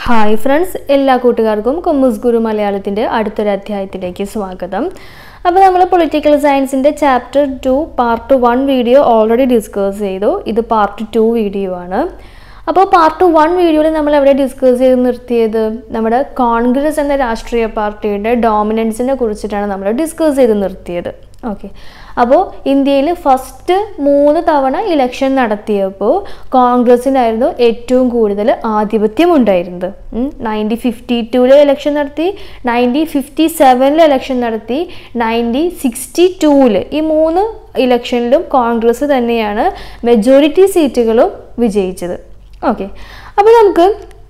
Hi friends എല്ലാ കൂട്ടുകാർക്കും കൊമ്മൂസ് ഗുരു മലയാളത്തിൻ്റെ അടുത്തൊരു അധ്യായത്തിലേക്ക് സ്വാഗതം അപ്പോൾ നമ്മൾ പൊളിറ്റിക്കൽ സയൻസിൻ്റെ chapter two part one video already discuss ചെയ്തു ഇത് പാർട്ട് ടു വീഡിയോ ആണ് അപ്പോൾ പാർട്ട് വൺ വീഡിയോയിൽ നമ്മൾ എവിടെ ഡിസ്കസ് ചെയ്ത് നിർത്തിയത് നമ്മുടെ കോൺഗ്രസ് എന്ന രാഷ്ട്രീയ പാർട്ടിയുടെ ഡോമിനൻസിനെ കുറിച്ചിട്ടാണ് നമ്മൾ ഡിസ്കസ് ചെയ്ത് നിർത്തിയത് ഓക്കെ അപ്പോൾ ഇന്ത്യയിൽ ഫസ്റ്റ് മൂന്ന് തവണ ഇലക്ഷൻ നടത്തിയപ്പോൾ കോൺഗ്രസിനായിരുന്നു ഏറ്റവും കൂടുതൽ ആധിപത്യം ഉണ്ടായിരുന്നത് നയൻറ്റീൻ ഫിഫ്റ്റി ടൂവിൽ ഇലക്ഷൻ നടത്തി നയൻറ്റീൻ ഫിഫ്റ്റി സെവനിൽ ഇലക്ഷൻ നടത്തി നയൻറ്റീൻ സിക്സ്റ്റി ടൂവിൽ ഈ മൂന്ന് ഇലക്ഷനിലും കോൺഗ്രസ് തന്നെയാണ് മെജോറിറ്റി സീറ്റുകളും വിജയിച്ചത് ഓക്കെ അപ്പോൾ നമുക്ക്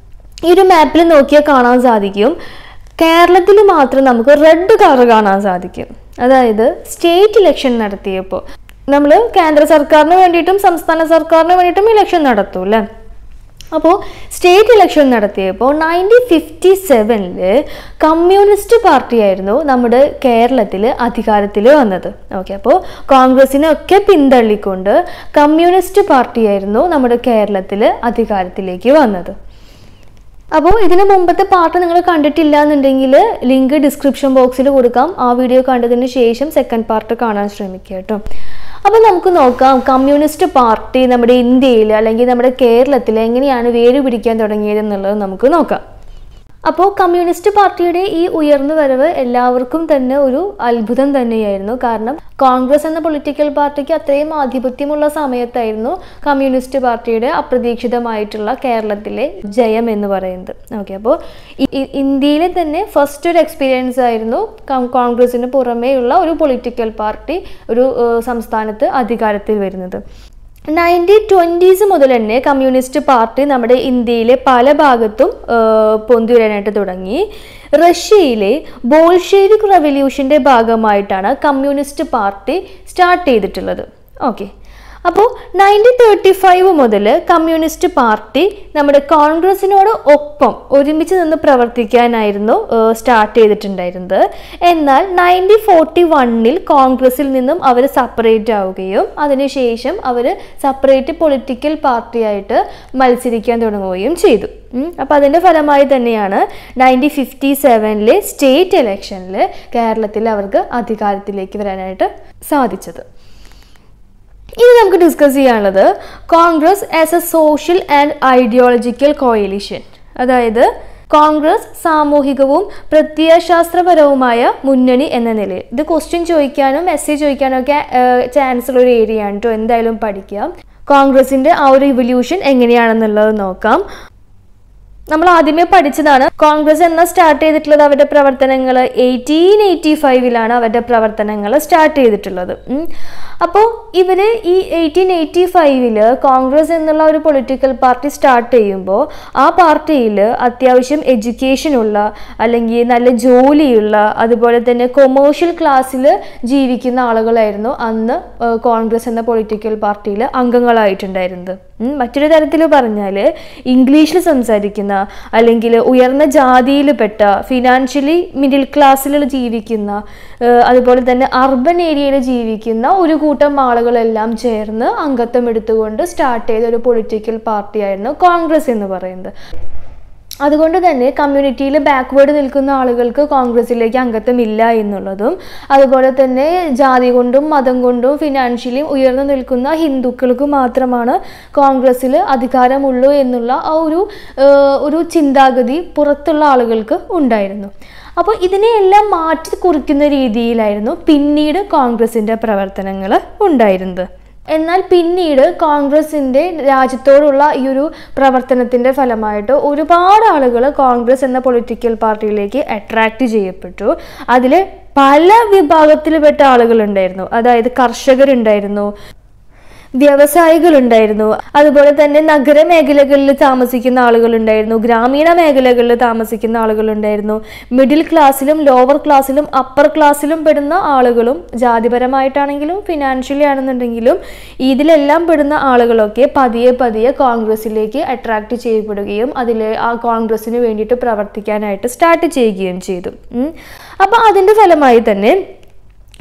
ഈ ഒരു മാപ്പിൽ നോക്കിയാൽ കാണാൻ സാധിക്കും കേരളത്തിൽ മാത്രം നമുക്ക് റെഡ് കളർ കാണാൻ സാധിക്കും അതായത് സ്റ്റേറ്റ് ഇലക്ഷൻ നടത്തിയപ്പോൾ നമ്മൾ കേന്ദ്ര സർക്കാരിന് വേണ്ടിയിട്ടും സംസ്ഥാന സർക്കാരിന് വേണ്ടിയിട്ടും ഇലക്ഷൻ നടത്തും അല്ലേ അപ്പോൾ സ്റ്റേറ്റ് ഇലക്ഷൻ നടത്തിയപ്പോൾ നയൻറ്റീൻ ഫിഫ്റ്റി സെവനിൽ കമ്മ്യൂണിസ്റ്റ് പാർട്ടിയായിരുന്നു നമ്മുടെ കേരളത്തിൽ അധികാരത്തിൽ വന്നത് ഓക്കെ അപ്പോൾ കോൺഗ്രസിനെ ഒക്കെ പിന്തള്ളിക്കൊണ്ട് കമ്മ്യൂണിസ്റ്റ് പാർട്ടിയായിരുന്നു നമ്മുടെ കേരളത്തിൽ അധികാരത്തിലേക്ക് വന്നത് അപ്പോൾ ഇതിന് മുമ്പത്തെ പാർട്ട് നിങ്ങൾ കണ്ടിട്ടില്ല എന്നുണ്ടെങ്കിൽ ലിങ്ക് ഡിസ്ക്രിപ്ഷൻ ബോക്സിൽ കൊടുക്കാം ആ വീഡിയോ കണ്ടതിന് ശേഷം സെക്കൻഡ് പാർട്ട് കാണാൻ ശ്രമിക്കുക കേട്ടോ അപ്പോൾ നമുക്ക് നോക്കാം കമ്മ്യൂണിസ്റ്റ് പാർട്ടി നമ്മുടെ ഇന്ത്യയിൽ അല്ലെങ്കിൽ നമ്മുടെ കേരളത്തിൽ എങ്ങനെയാണ് വേര് പിടിക്കാൻ തുടങ്ങിയത് എന്നുള്ളത് നമുക്ക് നോക്കാം അപ്പോൾ കമ്മ്യൂണിസ്റ്റ് പാർട്ടിയുടെ ഈ ഉയർന്നു വരവ് എല്ലാവർക്കും തന്നെ ഒരു അത്ഭുതം തന്നെയായിരുന്നു കാരണം കോൺഗ്രസ് എന്ന പൊളിറ്റിക്കൽ പാർട്ടിക്ക് അത്രയും ആധിപത്യമുള്ള സമയത്തായിരുന്നു കമ്മ്യൂണിസ്റ്റ് പാർട്ടിയുടെ അപ്രതീക്ഷിതമായിട്ടുള്ള കേരളത്തിലെ ജയം എന്ന് പറയുന്നത് ഓക്കെ അപ്പോൾ ഇന്ത്യയിലെ തന്നെ ഫസ്റ്റ് ഒരു എക്സ്പീരിയൻസ് ആയിരുന്നു കോൺഗ്രസിന് പുറമേയുള്ള ഒരു പൊളിറ്റിക്കൽ പാർട്ടി ഒരു സംസ്ഥാനത്ത് അധികാരത്തിൽ വരുന്നത് നയൻറ്റീൻ ട്വൻറ്റീസ് മുതൽ തന്നെ കമ്മ്യൂണിസ്റ്റ് പാർട്ടി നമ്മുടെ ഇന്ത്യയിലെ പല ഭാഗത്തും പൊന്തി വരാനായിട്ട് തുടങ്ങി റഷ്യയിലെ ബോൾഷേവിക് റവല്യൂഷൻ്റെ ഭാഗമായിട്ടാണ് കമ്മ്യൂണിസ്റ്റ് പാർട്ടി സ്റ്റാർട്ട് ചെയ്തിട്ടുള്ളത് ഓക്കെ അപ്പോൾ നയൻറ്റീൻ തേർട്ടി ഫൈവ് മുതൽ കമ്മ്യൂണിസ്റ്റ് പാർട്ടി നമ്മുടെ കോൺഗ്രസിനോട് ഒപ്പം ഒരുമിച്ച് നിന്ന് പ്രവർത്തിക്കാനായിരുന്നു സ്റ്റാർട്ട് ചെയ്തിട്ടുണ്ടായിരുന്നത് എന്നാൽ നയൻറ്റീൻ ഫോർട്ടി വണ്ണിൽ കോൺഗ്രസിൽ നിന്നും അവർ സെപ്പറേറ്റ് ആവുകയും അതിനുശേഷം അവർ സെപ്പറേറ്റ് പൊളിറ്റിക്കൽ പാർട്ടിയായിട്ട് മത്സരിക്കാൻ തുടങ്ങുകയും ചെയ്തു അപ്പോൾ അതിൻ്റെ ഫലമായി തന്നെയാണ് നയൻറ്റീൻ ഫിഫ്റ്റി സെവനിലെ സ്റ്റേറ്റ് ഇലക്ഷനിൽ കേരളത്തിൽ അവർക്ക് അധികാരത്തിലേക്ക് വരാനായിട്ട് സാധിച്ചത് ഇനി നമുക്ക് ഡിസ്കസ് ചെയ്യാനുള്ളത് Congress as a social and ideological coalition അതായത് കോൺഗ്രസ് സാമൂഹികവും പ്രത്യയശാസ്ത്രപരവുമായ മുന്നണി എന്ന നിലയിൽ ഇത് ക്വസ്റ്റ്യൻ ചോദിക്കാനും എസ് ചോദിക്കാനും ഒക്കെ ചാൻസ് ഉള്ള ഒരു ഏരിയ ആണ് കേട്ടോ എന്തായാലും പഠിക്കാം കോൺഗ്രസിന്റെ ആ ഒരു ഇവല്യൂഷൻ എങ്ങനെയാണെന്നുള്ളത് നോക്കാം നമ്മൾ ആദ്യമേ പഠിച്ചതാണ് കോൺഗ്രസ് എന്ന സ്റ്റാർട്ട് ചെയ്തിട്ടുള്ളത് അവരുടെ പ്രവർത്തനങ്ങൾ എയ്റ്റീൻ എയ്റ്റി ഫൈവിലാണ് അവരുടെ പ്രവർത്തനങ്ങൾ സ്റ്റാർട്ട് ചെയ്തിട്ടുള്ളത് അപ്പോൾ ഇവർ ഈ എയ്റ്റീൻ എയ്റ്റി ഫൈവില് കോൺഗ്രസ് എന്നുള്ള ഒരു പൊളിറ്റിക്കൽ പാർട്ടി സ്റ്റാർട്ട് ചെയ്യുമ്പോൾ ആ പാർട്ടിയിൽ അത്യാവശ്യം എഡ്യൂക്കേഷനുള്ള അല്ലെങ്കിൽ നല്ല ജോലിയുള്ള അതുപോലെ തന്നെ കൊമേഴ്ഷ്യൽ ക്ലാസ്സിൽ ജീവിക്കുന്ന ആളുകളായിരുന്നു അന്ന് കോൺഗ്രസ് എന്ന പൊളിറ്റിക്കൽ പാർട്ടിയിൽ അംഗങ്ങളായിട്ടുണ്ടായിരുന്നത് മറ്റൊരു തരത്തിൽ പറഞ്ഞാൽ ഇംഗ്ലീഷിൽ സംസാരിക്കുന്ന അല്ലെങ്കിൽ ഉയർന്ന ജാതിയിൽപ്പെട്ട ഫിനാൻഷ്യലി മിഡിൽ ക്ലാസ്സിൽ ജീവിക്കുന്ന അതുപോലെ തന്നെ അർബൻ ഏരിയയിൽ ജീവിക്കുന്ന ഒരു കൂട്ടം ആളുകളെല്ലാം ചേർന്ന് അംഗത്വം എടുത്തുകൊണ്ട് സ്റ്റാർട്ട് ചെയ്ത ഒരു പൊളിറ്റിക്കൽ പാർട്ടിയായിരുന്നു കോൺഗ്രസ് എന്ന് പറയുന്നത് അതുകൊണ്ട് തന്നെ കമ്മ്യൂണിറ്റിയിൽ ബാക്ക്വേർഡ് നിൽക്കുന്ന ആളുകൾക്ക് കോൺഗ്രസിലേക്ക് അംഗത്വം ഇല്ല എന്നുള്ളതും അതുപോലെ തന്നെ ജാതി കൊണ്ടും മതം കൊണ്ടും ഫിനാൻഷ്യലി ഉയർന്നു നിൽക്കുന്ന ഹിന്ദുക്കൾക്ക് മാത്രമാണ് കോൺഗ്രസ്സിൽ അധികാരമുള്ളൂ എന്നുള്ള ആ ഒരു ഒരു ചിന്താഗതി പുറത്തുള്ള ആളുകൾക്ക് ഉണ്ടായിരുന്നു അപ്പോൾ ഇതിനെയെല്ലാം മാറ്റി കുറിക്കുന്ന രീതിയിലായിരുന്നു പിന്നീട് കോൺഗ്രസിൻ്റെ പ്രവർത്തനങ്ങൾ ഉണ്ടായിരുന്നത് എന്നാൽ പിന്നീട് കോൺഗ്രസിൻ്റെ രാജ്യത്തോടുള്ള ഈ ഒരു പ്രവർത്തനത്തിൻ്റെ ഫലമായിട്ട് ഒരുപാട് ആളുകൾ കോൺഗ്രസ് എന്ന പൊളിറ്റിക്കൽ പാർട്ടിയിലേക്ക് അട്രാക്റ്റ് ചെയ്യപ്പെട്ടു അതിൽ പല വിഭാഗത്തിൽപ്പെട്ട ആളുകളുണ്ടായിരുന്നു അതായത് കർഷകരുണ്ടായിരുന്നു വ്യവസായികളുണ്ടായിരുന്നു അതുപോലെ തന്നെ നഗരമേഖലകളിൽ താമസിക്കുന്ന ആളുകളുണ്ടായിരുന്നു ഗ്രാമീണ മേഖലകളിൽ താമസിക്കുന്ന ആളുകളുണ്ടായിരുന്നു മിഡിൽ ക്ലാസ്സിലും ലോവർ ക്ലാസ്സിലും അപ്പർ ക്ലാസ്സിലും പെടുന്ന ആളുകളും ജാതിപരമായിട്ടാണെങ്കിലും ഫിനാൻഷ്യലി ആണെന്നുണ്ടെങ്കിലും ഇതിലെല്ലാം പെടുന്ന ആളുകളൊക്കെ പതിയെ പതിയെ കോൺഗ്രസിലേക്ക് അട്രാക്റ്റ് ചെയ്യപ്പെടുകയും അതിൽ ആ കോൺഗ്രസിന് വേണ്ടിയിട്ട് പ്രവർത്തിക്കാനായിട്ട് സ്റ്റാർട്ട് ചെയ്യുകയും ചെയ്തു അപ്പോൾ അതിൻ്റെ ഫലമായി തന്നെ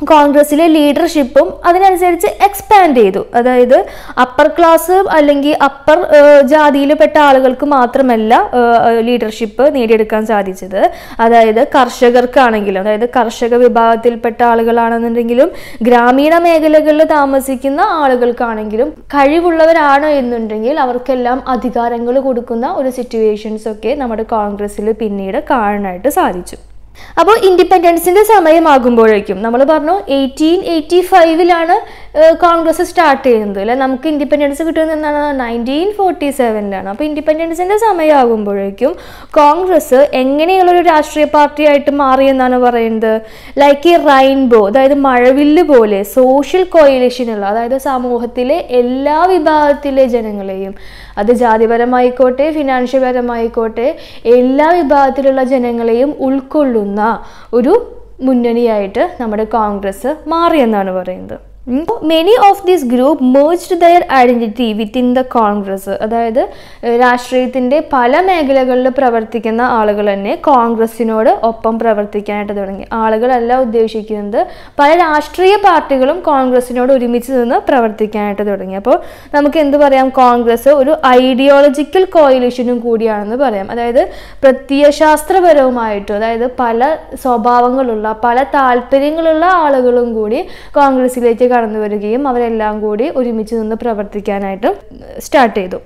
കോൺഗ്രസിലെ ലീഡർഷിപ്പും അതിനനുസരിച്ച് എക്സ്പാൻഡ് ചെയ്തു അതായത് അപ്പർ ക്ലാസ് അല്ലെങ്കിൽ അപ്പർ ജാതിയിൽപ്പെട്ട ആളുകൾക്ക് മാത്രമല്ല ലീഡർഷിപ്പ് നേടിയെടുക്കാൻ സാധിച്ചത് അതായത് കർഷകർക്കാണെങ്കിലും അതായത് കർഷക വിഭാഗത്തിൽപ്പെട്ട ആളുകളാണെന്നുണ്ടെങ്കിലും ഗ്രാമീണ മേഖലകളിൽ താമസിക്കുന്ന ആളുകൾക്കാണെങ്കിലും കഴിവുള്ളവരാണ് എന്നുണ്ടെങ്കിൽ അവർക്കെല്ലാം അധികാരങ്ങൾ കൊടുക്കുന്ന ഒരു സിറ്റുവേഷൻസ് ഒക്കെ നമ്മുടെ കോൺഗ്രസ്സിൽ പിന്നീട് കാണാനായിട്ട് സാധിച്ചു അപ്പോൾ ഇൻഡിപെൻഡൻസിന്റെ സമയമാകുമ്പോഴേക്കും നമ്മൾ പറഞ്ഞു എയ്റ്റീൻ എയ്റ്റി ഫൈവിലാണ് കോൺഗ്രസ് സ്റ്റാർട്ട് ചെയ്യുന്നത് അല്ലെ നമുക്ക് ഇൻഡിപെൻഡൻസ് കിട്ടുന്നത് എന്നാണ് നയൻറ്റീൻ ഫോർട്ടി സെവനിലാണ് അപ്പോൾ ഇൻഡിപെൻഡൻസിന്റെ സമയമാകുമ്പോഴേക്കും കോൺഗ്രസ് എങ്ങനെയുള്ളൊരു രാഷ്ട്രീയ പാർട്ടിയായിട്ട് മാറിയെന്നാണ് പറയുന്നത് ലൈക്ക് ഈ റെയിൻബോ അതായത് മഴവില്ല് പോലെ സോഷ്യൽ കോയിലേഷനുള്ള അതായത് സമൂഹത്തിലെ എല്ലാ വിഭാഗത്തിലെ ജനങ്ങളെയും അത് ജാതിപരമായിക്കോട്ടെ ഫിനാൻഷ്യൽ പരമായിക്കോട്ടെ എല്ലാ വിഭാഗത്തിലുള്ള ജനങ്ങളെയും ഉൾക്കൊള്ളുന്ന ഒരു മുന്നണിയായിട്ട് നമ്മുടെ കോൺഗ്രസ് മാറിയെന്നാണ് പറയുന്നത് many of this group merged their identity within the Congress അതായത് ഏഹ്, രാഷ്ട്രീയത്തിന്റെ പല മേഖലകളിൽ പ്രവർത്തിക്കുന്ന ആളുകൾ തന്നെ കോൺഗ്രസിനോട് ഒപ്പം പ്രവർത്തിക്കാനായിട്ട് തുടങ്ങി ആളുകളല്ല ഉദ്ദേശിക്കുന്നത് പല രാഷ്ട്രീയ പാർട്ടികളും കോൺഗ്രസിനോട് ഒരുമിച്ച് നിന്ന് പ്രവർത്തിക്കാനായിട്ട് തുടങ്ങി അപ്പോൾ നമുക്ക് എന്ത് പറയാം കോൺഗ്രസ് ഒരു ഐഡിയോളജിക്കൽ കോയിലേഷനും കൂടിയാണെന്ന് പറയാം അതായത് പ്രത്യയശാസ്ത്രപരവുമായിട്ടും അതായത് പല സ്വഭാവങ്ങളുള്ള പല താല്പര്യങ്ങളുള്ള ആളുകളും കൂടി കോൺഗ്രസിലേക്ക് കടന്നു വരികയും അവരെല്ലാം കൂടി ഒരുമിച്ച് നിന്ന് പ്രവർത്തിക്കാനായിട്ട് സ്റ്റാർട്ട് ചെയ്തു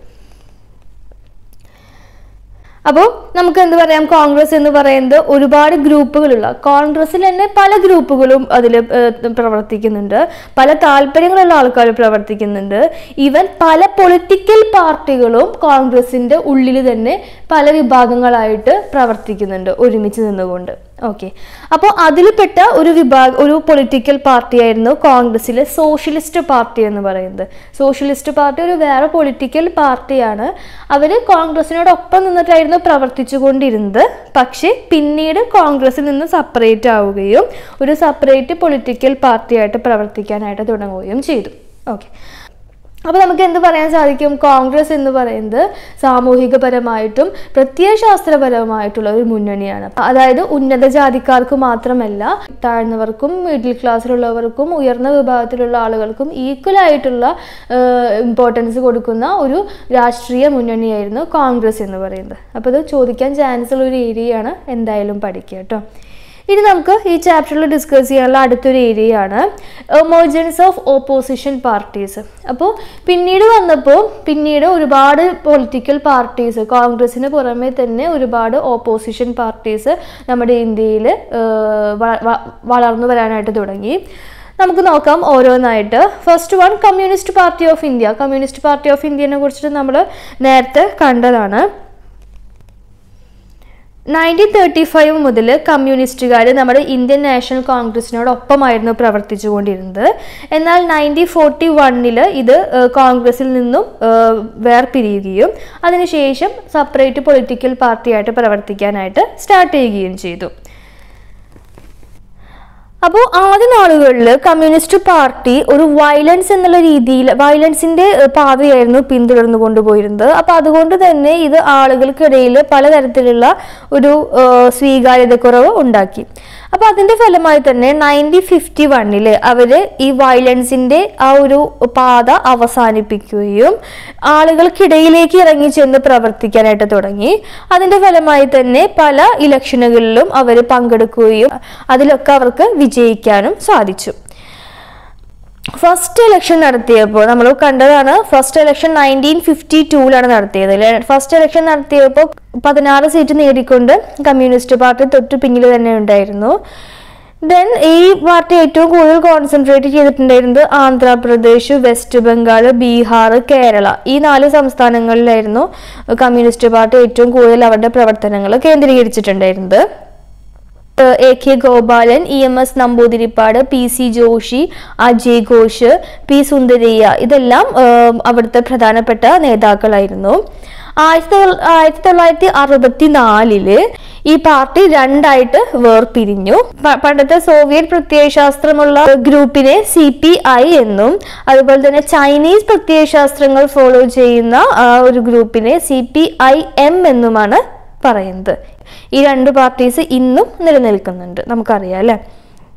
അപ്പോൾ നമുക്ക് എന്ത് പറയാം കോൺഗ്രസ് എന്ന് പറയുന്നത് ഒരുപാട് ഗ്രൂപ്പുകളുള്ള കോൺഗ്രസിൽ തന്നെ പല ഗ്രൂപ്പുകളും അതിൽ പ്രവർത്തിക്കുന്നുണ്ട് പല താല്പര്യങ്ങളുള്ള ആൾക്കാർ പ്രവർത്തിക്കുന്നുണ്ട് ഈവൻ പല പൊളിറ്റിക്കൽ പാർട്ടികളും കോൺഗ്രസിന്റെ ഉള്ളിൽ തന്നെ പല വിഭാഗങ്ങളായിട്ട് പ്രവർത്തിക്കുന്നുണ്ട് ഒരുമിച്ച് നിന്നുകൊണ്ട് ഓക്കെ അപ്പോൾ അതിൽപ്പെട്ട ഒരു വിഭാഗ ഒരു പൊളിറ്റിക്കൽ പാർട്ടിയായിരുന്നു കോൺഗ്രസിലെ സോഷ്യലിസ്റ്റ് പാർട്ടി എന്ന് പറയുന്നത് സോഷ്യലിസ്റ്റ് പാർട്ടി ഒരു വേറെ പൊളിറ്റിക്കൽ പാർട്ടിയാണ് അവർ കോൺഗ്രസിനോടൊപ്പം നിന്നിട്ടായിരുന്നു പ്രവർത്തിച്ചു കൊണ്ടിരുന്നത് പക്ഷേ പിന്നീട് കോൺഗ്രസിൽ നിന്ന് സെപ്പറേറ്റ് ആവുകയും ഒരു സെപ്പറേറ്റ് പൊളിറ്റിക്കൽ പാർട്ടിയായിട്ട് പ്രവർത്തിക്കാനായിട്ട് തുടങ്ങുകയും ചെയ്തു ഓക്കെ അപ്പോൾ നമുക്ക് എന്ത് പറയാൻ സാധിക്കും കോൺഗ്രസ് എന്ന് പറയുന്നത് സാമൂഹികപരമായിട്ടും പ്രത്യയശാസ്ത്രപരമായിട്ടുള്ള ഒരു മുന്നണിയാണ് അതായത് ഉന്നത ജാതിക്കാർക്ക് മാത്രമല്ല താഴ്ന്നവർക്കും മിഡിൽ ക്ലാസ്സിലുള്ളവർക്കും ഉയർന്ന വിഭാഗത്തിലുള്ള ആളുകൾക്കും ഈക്വൽ ആയിട്ടുള്ള ഇമ്പോർട്ടൻസ് കൊടുക്കുന്ന ഒരു രാഷ്ട്രീയ മുന്നണിയായിരുന്നു കോൺഗ്രസ് എന്ന് പറയുന്നത് അപ്പോൾ ഇത് ചോദിക്കാൻ ചാൻസ് ഉള്ള ഒരു ഏരിയയാണ് എന്തായാലും പഠിക്കുക കേട്ടോ ഇനി നമുക്ക് ഈ ചാപ്റ്ററിൽ ഡിസ്കസ് ചെയ്യാനുള്ള അടുത്തൊരു ഏരിയയാണ് എമർജൻസ് ഓഫ് ഓപ്പോസിഷൻ പാർട്ടീസ് അപ്പോൾ പിന്നീട് വന്നപ്പോൾ പിന്നീട് ഒരുപാട് പൊളിറ്റിക്കൽ പാർട്ടീസ് കോൺഗ്രസിന് പുറമെ തന്നെ ഒരുപാട് ഓപ്പോസിഷൻ പാർട്ടീസ് നമ്മുടെ ഇന്ത്യയിൽ വളർന്നു വരാനായിട്ട് തുടങ്ങി നമുക്ക് നോക്കാം ഓരോന്നായിട്ട് first one communist party of India communist party of ഇന്ത്യനെ കുറിച്ചിട്ട് നമ്മൾ നേരത്തെ കണ്ടതാണ് നയൻറ്റീൻ തേർട്ടി ഫൈവ് മുതൽ കമ്മ്യൂണിസ്റ്റുകാർ നമ്മുടെ ഇന്ത്യൻ നാഷണൽ കോൺഗ്രസിനോടൊപ്പമായിരുന്നു പ്രവർത്തിച്ചുകൊണ്ടിരുന്നത് എന്നാൽ നയൻറ്റീൻ ഫോർട്ടി വണ്ണിൽ ഇത് ഏഹ്, കോൺഗ്രസിൽ നിന്നും ഏഹ്, വേർപിരിയുകയും അതിനുശേഷം സെപ്പറേറ്റ് പൊളിറ്റിക്കൽ പാർട്ടിയായിട്ട് പ്രവർത്തിക്കാനായിട്ട് സ്റ്റാർട്ട് ചെയ്യുകയും ചെയ്തു അപ്പോൾ ആദ്യ നാളുകളിൽ കമ്മ്യൂണിസ്റ്റ് പാർട്ടി ഒരു വയലൻസ് എന്നുള്ള രീതിയിൽ വയലൻസിന്റെ ഏഹ്, പാതയായിരുന്നു പിന്തുടർന്നു കൊണ്ടുപോയിരുന്നത് അപ്പോൾ അതുകൊണ്ട് തന്നെ ഇത് ആളുകൾക്കിടയിൽ പലതരത്തിലുള്ള ഒരു ഏഹ്, സ്വീകാര്യതക്കുറവ് ഉണ്ടാക്കി അപ്പോൾ അതിന്റെ ഫലമായി തന്നെ നയൻറ്റീൻ ഫിഫ്റ്റി വണ്ണില് അവര് ഈ വയലൻസിന്റെ ആ ഒരു പാത അവസാനിപ്പിക്കുകയും ആളുകൾക്കിടയിലേക്ക് ഇറങ്ങി ചെന്ന് പ്രവർത്തിക്കാനായിട്ട് തുടങ്ങി അതിന്റെ ഫലമായി തന്നെ പല ഇലക്ഷനുകളിലും അവർ പങ്കെടുക്കുകയും അതിലൊക്കെ അവർക്ക് വിജയിക്കാനും സാധിച്ചു ഫസ്റ്റ് ഇലക്ഷൻ നടത്തിയപ്പോൾ നമ്മൾ കണ്ടതാണ് ഫസ്റ്റ് ഇലക്ഷൻ നയൻറ്റീൻ ഫിഫ്റ്റി ടൂവിലാണ് നടത്തിയത് ഫസ്റ്റ് ഇലക്ഷൻ നടത്തിയപ്പോൾ പതിനാറ് സീറ്റ് നേടിക്കൊണ്ട് കമ്മ്യൂണിസ്റ്റ് പാർട്ടി തൊട്ട് പിന്നിൽ തന്നെ ഉണ്ടായിരുന്നു ദെൻ ഈ പാർട്ടി ഏറ്റവും കൂടുതൽ കോൺസെൻട്രേറ്റ് ചെയ്തിട്ടുണ്ടായിരുന്നത് ആന്ധ്രാപ്രദേശ് വെസ്റ്റ് ബംഗാൾ ബീഹാർ കേരള ഈ നാല് സംസ്ഥാനങ്ങളിലായിരുന്നു കമ്മ്യൂണിസ്റ്റ് പാർട്ടി ഏറ്റവും കൂടുതൽ അവരുടെ പ്രവർത്തനങ്ങൾ കേന്ദ്രീകരിച്ചിട്ടുണ്ടായിരുന്നത് A K Gopalan E M S Namboodiripad P C Joshi Ajay Ghosh P Sundarayya ഇതെല്ലാം ഏം, അവിടുത്തെ പ്രധാനപ്പെട്ട നേതാക്കളായിരുന്നു ആയിരത്തി തൊള്ള- ആയിരത്തി തൊള്ളായിരത്തി അറുപത്തി നാലില് ഈ പാർട്ടി രണ്ടായിട്ട് വേർപിരിഞ്ഞു പ- പണ്ടത്തെ സോവിയറ്റ് പ്രത്യയശാസ്ത്രമുള്ള ഗ്രൂപ്പിനെ സി പി ഐ എന്നും അതുപോലെ തന്നെ ചൈനീസ് പ്രത്യയശാസ്ത്രങ്ങൾ ഫോളോ ചെയ്യുന്ന ആ ഒരു ഗ്രൂപ്പിനെ സി പി ഐ എം എന്നുമാണ് പറയുന്നത് ഈ രണ്ട് പാർട്ടീസ് ഇന്നും നിലനിൽക്കുന്നുണ്ട് നമുക്കറിയാം അല്ലേ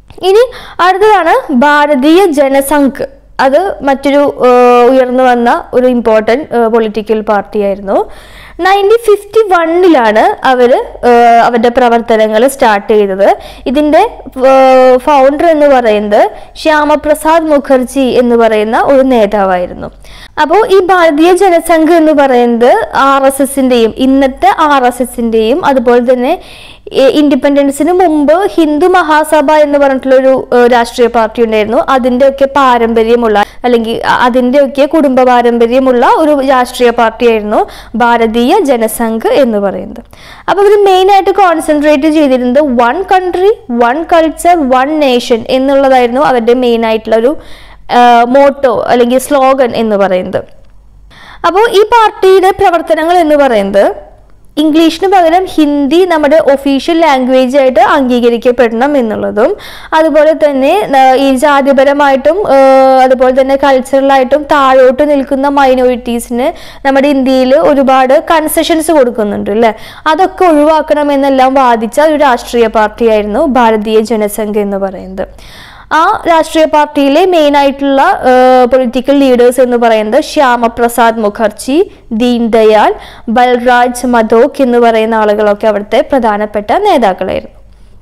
ഇനി അടുത്തതാണ് ഭാരതീയ ജനസംഘ് അത് മറ്റൊരു ഏഹ്, ഉയർന്നു വന്ന ഒരു ഇമ്പോർട്ടൻറ്റ് പൊളിറ്റിക്കൽ പാർട്ടിയായിരുന്നു നയൻറ്റീൻ ഫിഫ്റ്റി വണ്ണിലാണ് അവർ അവരുടെ പ്രവർത്തനങ്ങൾ സ്റ്റാർട്ട് ചെയ്തത് ഇതിൻ്റെ ഫൗണ്ടർ എന്ന് പറയുന്നത് ശ്യാമപ്രസാദ് മുഖർജി എന്ന് പറയുന്ന ഒരു നേതാവായിരുന്നു അപ്പോൾ ഈ ഭാരതീയ ജനസംഘ് എന്ന് പറയുന്നത് ആർ എസ് എസിൻ്റെയും ഇന്നത്തെ ആർ എസ് എസിൻ്റെയും അതുപോലെ തന്നെ ഇൻഡിപെൻഡൻസിന് മുമ്പ് ഹിന്ദു മഹാസഭ എന്ന് പറഞ്ഞിട്ടുള്ളൊരു ഏഹ്, രാഷ്ട്രീയ പാർട്ടി ഉണ്ടായിരുന്നു അതിൻ്റെയൊക്കെ പാരമ്പര്യമുള്ള അല്ലെങ്കിൽ അ- അതിൻ്റെയൊക്കെ കുടുംബ പാരമ്പര്യമുള്ള ഒരു രാഷ്ട്രീയ പാർട്ടിയായിരുന്നു ഭാരതീയ ജനസംഘ് എന്ന് പറയുന്നത് അപ്പോൾ ഇവർ മെയിനായിട്ട് കോൺസെൻട്രേറ്റ് ചെയ്തിരുന്നത് one country one culture one nation എന്നുള്ളതായിരുന്നു അവരുടെ മെയിൻ ആയിട്ടുള്ള ഒരു മോട്ടോ അല്ലെങ്കിൽ സ്ലോഗൻ എന്ന് പറയുന്നത് അപ്പോൾ ഈ പാർട്ടിയുടെ പ്രവർത്തനങ്ങൾ എന്ന് പറയുന്നത് ഇംഗ്ലീഷിന് പകരം ഹിന്ദി നമ്മുടെ ഒഫീഷ്യൽ ലാംഗ്വേജ് ആയിട്ട് അംഗീകരിക്കപ്പെടണം എന്നുള്ളതും അതുപോലെ തന്നെ ആ, ഈ ജാതിപരമായിട്ടും ആ, അതുപോലെ തന്നെ കൾച്ചറലായിട്ടും താഴോട്ട് നിൽക്കുന്ന മൈനോറിറ്റീസിന് നമ്മുടെ ഇന്ത്യയിൽ ഒരുപാട് കൺസെഷൻസ് കൊടുക്കുന്നുണ്ട് അല്ലേ അതൊക്കെ ഒഴിവാക്കണം എന്നെല്ലാം വാദിച്ച ഒരു രാഷ്ട്രീയ പാർട്ടിയായിരുന്നു ഭാരതീയ ജനസംഘ് എന്ന് പറയുന്നത് ആ രാഷ്ട്രീയ പാർട്ടിയിലെ മെയിൻ ആയിട്ടുള്ള പൊളിറ്റിക്കൽ ലീഡേഴ്സ് എന്ന് പറയുന്നത് ശ്യാമപ്രസാദ് മുഖർജി ദീൻ ദയാൽ ബൽരാജ് മധോക് എന്ന് പറയുന്ന ആളുകളൊക്കെ അവിടുത്തെ പ്രധാനപ്പെട്ട നേതാക്കളായിരുന്നു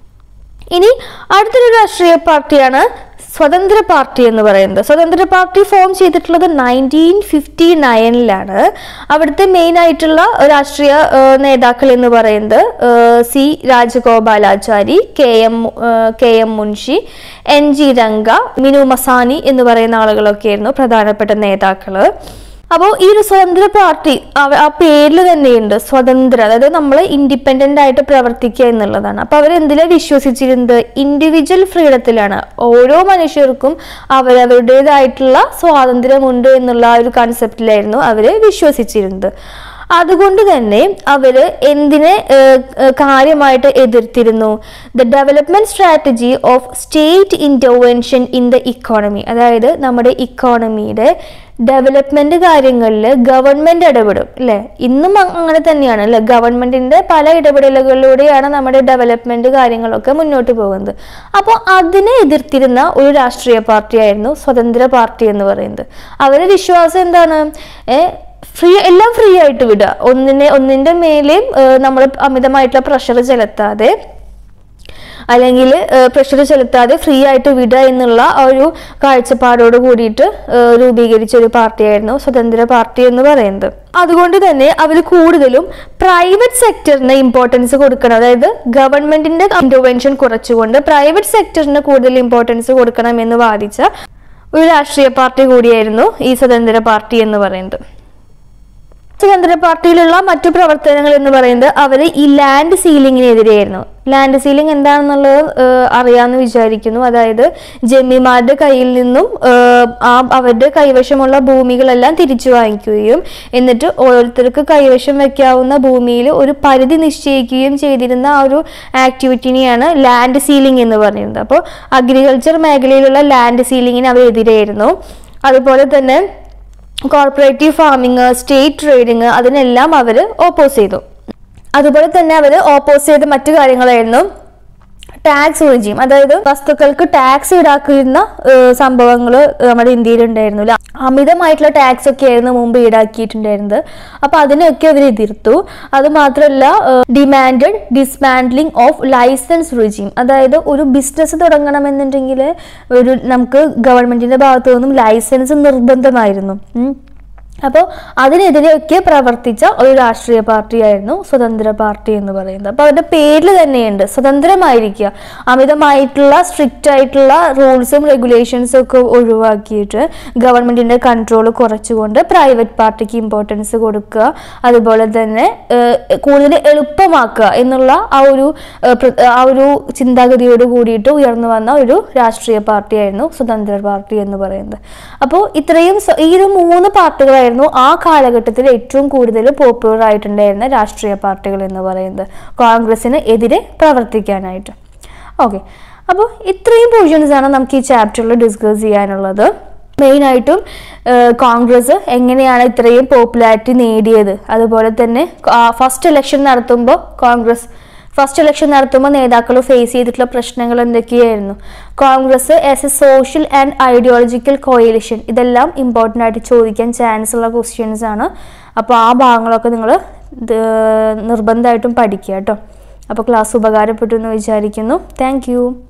ഇനി അടുത്തൊരു രാഷ്ട്രീയ പാർട്ടിയാണ് സ്വതന്ത്ര പാർട്ടി എന്ന് പറയുന്നത് സ്വതന്ത്ര പാർട്ടി ഫോം ചെയ്തിട്ടുള്ളത് നയൻറ്റീൻ ഫിഫ്റ്റി നയനിലാണ് അവിടുത്തെ മെയിൻ ആയിട്ടുള്ള രാഷ്ട്രീയ ആ, നേതാക്കൾ എന്ന് പറയുന്നത് ആ, സി രാജഗോപാലാചാരി കെ എം ആ, K M Munshi N G Ranga Minoo Masani എന്ന് പറയുന്ന ആളുകളൊക്കെയായിരുന്നു പ്രധാനപ്പെട്ട നേതാക്കള് അപ്പോൾ ഈ ഒരു സ്വതന്ത്ര പാർട്ടി അവ- ആ പേരിൽ തന്നെയുണ്ട് സ്വതന്ത്ര അതായത് നമ്മൾ ഇൻഡിപെൻഡന്റ് ആയിട്ട് പ്രവർത്തിക്കുക എന്നുള്ളതാണ് അപ്പോൾ അവർ എന്തിലാ വിശ്വസിച്ചിരുന്നത് ഇൻഡിവിജ്വൽ ഫ്രീഡത്തിലാണ് ഓരോ മനുഷ്യർക്കും അവരവരുടേതായിട്ടുള്ള സ്വാതന്ത്ര്യമുണ്ട് എന്നുള്ള ആ ഒരു കൺസെപ്റ്റിലായിരുന്നു അവർ വിശ്വസിച്ചിരുന്നത് അതുകൊണ്ട് തന്നെ അവര് എന്തിനെ ഏഹ്, ഏഹ്, കാര്യമായിട്ട് എതിർത്തിരുന്നു the development strategy of state intervention in the economy അതായത് നമ്മുടെ ഇക്കോണമിയുടെ ഡെവലപ്മെന്റ് കാര്യങ്ങളിൽ ഗവൺമെന്റ് ഇടപെടും അല്ലേ ഇന്നും അ- അങ്ങനെ തന്നെയാണ് അല്ലേ ഗവൺമെന്റിന്റെ പല ഇടപെടലുകളിലൂടെയാണ് നമ്മുടെ ഡെവലപ്മെന്റ് കാര്യങ്ങളൊക്കെ മുന്നോട്ട് പോകുന്നത് അപ്പോൾ അതിനെ എതിർത്തിരുന്ന ഒരു രാഷ്ട്രീയ പാർട്ടിയായിരുന്നു സ്വതന്ത്ര പാർട്ടി എന്ന് പറയുന്നത് അവരുടെ വിശ്വാസം എന്താണ് ഏ, ഫ്രീ എല്ലാം ഫ്രീ ആയിട്ട് വിടുക ഒന്നിനെ ഒന്നിന്റെ മേലെയും നമ്മൾ അമിതമായിട്ടുള്ള പ്രഷർ ചെലുത്താതെ അല്ലെങ്കിൽ പ്രഷർ ചെലുത്താതെ ഫ്രീ ആയിട്ട് വിടുക എന്നുള്ള ആ ഒരു കാഴ്ചപ്പാടോട് കൂടിയിട്ട് ഏഹ്, രൂപീകരിച്ച ഒരു പാർട്ടിയായിരുന്നു സ്വതന്ത്ര പാർട്ടി എന്ന് പറയുന്നത് അതുകൊണ്ട് തന്നെ അവർ കൂടുതലും പ്രൈവറ്റ് സെക്ടറിന് ഇമ്പോർട്ടൻസ് കൊടുക്കണം അതായത് ഗവൺമെന്റിന്റെ ഇന്റർവെൻഷൻ കുറച്ചുകൊണ്ട് പ്രൈവറ്റ് സെക്ടറിന് കൂടുതൽ ഇമ്പോർട്ടൻസ് കൊടുക്കണം എന്ന് വാദിച്ച ഒരു രാഷ്ട്രീയ പാർട്ടി കൂടിയായിരുന്നു ഈ സ്വതന്ത്ര പാർട്ടി എന്ന് പറയുന്നത് സ്വതന്ത്ര പാർട്ടിയിലുള്ള മറ്റു പ്രവർത്തനങ്ങൾ എന്ന് പറയുന്നത് അവർ ഈ ലാൻഡ് സീലിങ്ങിനെതിരെയായിരുന്നു ലാൻഡ് സീലിംഗ് എന്താണെന്നുള്ളത് ഏഹ്, അറിയാമെന്ന് വിചാരിക്കുന്നു അതായത് ജമ്മിമാരുടെ കയ്യിൽ നിന്നും ഏഹ്, ആ അവരുടെ കൈവശമുള്ള ഭൂമികളെല്ലാം തിരിച്ചു വാങ്ങിക്കുകയും എന്നിട്ട് ഓരോരുത്തർക്ക് കൈവശം വെക്കാവുന്ന ഭൂമിയിൽ ഒരു പരിധി നിശ്ചയിക്കുകയും ചെയ്തിരുന്ന ആ ഒരു ആക്ടിവിറ്റിനെയാണ് ലാൻഡ് സീലിംഗ് എന്ന് പറയുന്നത് അപ്പോൾ അഗ്രികൾച്ചർ മേഖലയിലുള്ള ലാൻഡ് സീലിങ്ങിന് അവർ എതിരെയായിരുന്നു അതുപോലെ തന്നെ കോർപ്പറേറ്റീവ് ഫാമിങ് സ്റ്റേറ്റ് ട്രേഡിങ് അതിനെല്ലാം അവർ ഓപ്പോസ് ചെയ്തു അതുപോലെ തന്നെ അവർ ഓപ്പോസ് ചെയ്ത മറ്റു കാര്യങ്ങളായിരുന്നു ടാക്സ് ഒഴിജിയും അതായത് വസ്തുക്കൾക്ക് ടാക്സ് ഈടാക്കുന്ന സംഭവങ്ങൾ നമ്മുടെ ഇന്ത്യയിൽ ഉണ്ടായിരുന്നു ല- അമിതമായിട്ടുള്ള ടാക്സ് ഒക്കെ ആയിരുന്നു മുമ്പ് ഈടാക്കിയിട്ടുണ്ടായിരുന്നത് അപ്പോൾ അതിനൊക്കെ അവർ എതിർത്തു അത് മാത്രമല്ല demanded dismantling of license regime അതായത് ഒരു ബിസിനസ് തുടങ്ങണമെന്നുണ്ടെങ്കിൽ ഒരു നമുക്ക് ഗവൺമെന്റിന്റെ ഭാഗത്തു നിന്നും ലൈസൻസ് നിർബന്ധമായിരുന്നു ഉം. അപ്പോൾ അതിനെതിരെയൊക്കെ പ്രവർത്തിച്ച ഒരു രാഷ്ട്രീയ പാർട്ടിയായിരുന്നു സ്വതന്ത്ര പാർട്ടി എന്ന് പറയുന്നത് അപ്പോൾ അവരുടെ പേരിൽ തന്നെയുണ്ട് സ്വതന്ത്രമായിരിക്കുക അമിതമായിട്ടുള്ള സ്ട്രിക്റ്റ് ആയിട്ടുള്ള റൂൾസും റെഗുലേഷൻസും ഒക്കെ ഒഴിവാക്കിയിട്ട് ഗവൺമെന്റിന്റെ കൺട്രോൾ കുറച്ചുകൊണ്ട് പ്രൈവറ്റ് പാർട്ടിക്ക് ഇമ്പോർട്ടൻസ് കൊടുക്കുക അതുപോലെ തന്നെ ഏഹ്, കൂടുതൽ എളുപ്പമാക്കുക എന്നുള്ള ആ ഒരു ഏഹ്, പ്ര- ആ ഒരു ചിന്താഗതിയോട് കൂടിയിട്ട് ഉയർന്നു വന്ന ഒരു രാഷ്ട്രീയ പാർട്ടിയായിരുന്നു സ്വതന്ത്ര പാർട്ടി എന്ന് പറയുന്നത് അപ്പോൾ ഇത്രയും സ- ഈ ഒരു മൂന്ന് പാർട്ടികളായിരുന്നു ആ കാലഘട്ടത്തിൽ ഏറ്റവും കൂടുതൽ പോപ്പുലർ ആയിട്ടുണ്ടായിരുന്ന രാഷ്ട്രീയ പാർട്ടികൾ എന്ന് പറയുന്നത് കോൺഗ്രസിന് എതിരെ പ്രവർത്തിക്കാനായിട്ട് ഓക്കെ അപ്പോൾ ഇത്രയും പോർഷൻസ് ആണ് നമുക്ക് ഈ ചാപ്റ്ററിൽ ഡിസ്കസ് ചെയ്യാനുള്ളത് മെയിനായിട്ടും കോൺഗ്രസ് എങ്ങനെയാണ് ഇത്രയും പോപ്പുലാരിറ്റി നേടിയത് അതുപോലെ തന്നെ ഫസ്റ്റ് ഇലക്ഷൻ നടത്തുമ്പോൾ കോൺഗ്രസ് ഫസ്റ്റ് ഇലക്ഷൻ നടത്തുമ്പോൾ നേതാക്കൾ ഫേസ് ചെയ്തിട്ടുള്ള പ്രശ്നങ്ങൾ എന്തൊക്കെയായിരുന്നു Congress as a social and ideological coalition ഇതെല്ലാം ഇമ്പോർട്ടൻ്റ് ആയിട്ട് ചോദിക്കാൻ ചാൻസ് ഉള്ള ക്വസ്റ്റ്യൻസ് ആണ് അപ്പോൾ ആ ഭാഗങ്ങളൊക്കെ നിങ്ങൾ നിർബന്ധമായിട്ടും പഠിക്കുക കേട്ടോ അപ്പോൾ ക്ലാസ് ഉപകാരപ്പെട്ടു എന്ന് വിചാരിക്കുന്നു താങ്ക്